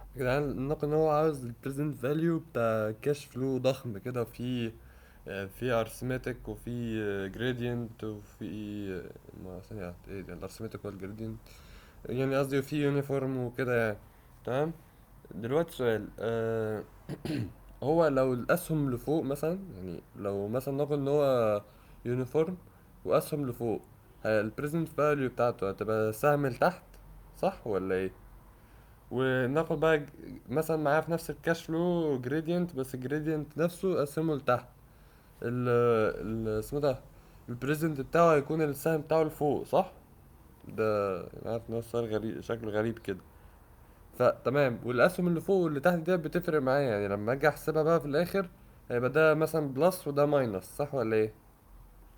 يا جدعان نقل ان هو عاوز البريزنت فاليو بتاع كاش فلو ضخم كده في في ارثماتيك وفي جريدينت وفي ما ثانية واحدة، ايه ده الارثماتيك والجريدينت يعني قصدي في يونيفورم وكده يعني تمام دلوقتي سؤال أه هو لو الاسهم لفوق مثلا يعني لو مثلا نقول ان هو يونيفورم واسهم لفوق البريزنت فاليو بتاعته هتبقى سهم لتحت صح ولا ايه وناخد بقى ج- مثلا معاه في نفس الكاش فلو جريدينت بس الجريدينت نفسه قسمه لتحت ال ال اسمه ده البريزنت بتاعه هيكون السهم بتاعه لفوق صح ده انا عارف ان هو سؤال غريب شكله غريب كده فتمام والاسهم اللي فوق واللي تحت دي بتفرق معايا يعني لما اجي احسبها بقى في الاخر هيبقى ده مثلا بلس وده ماينس صح ولا ايه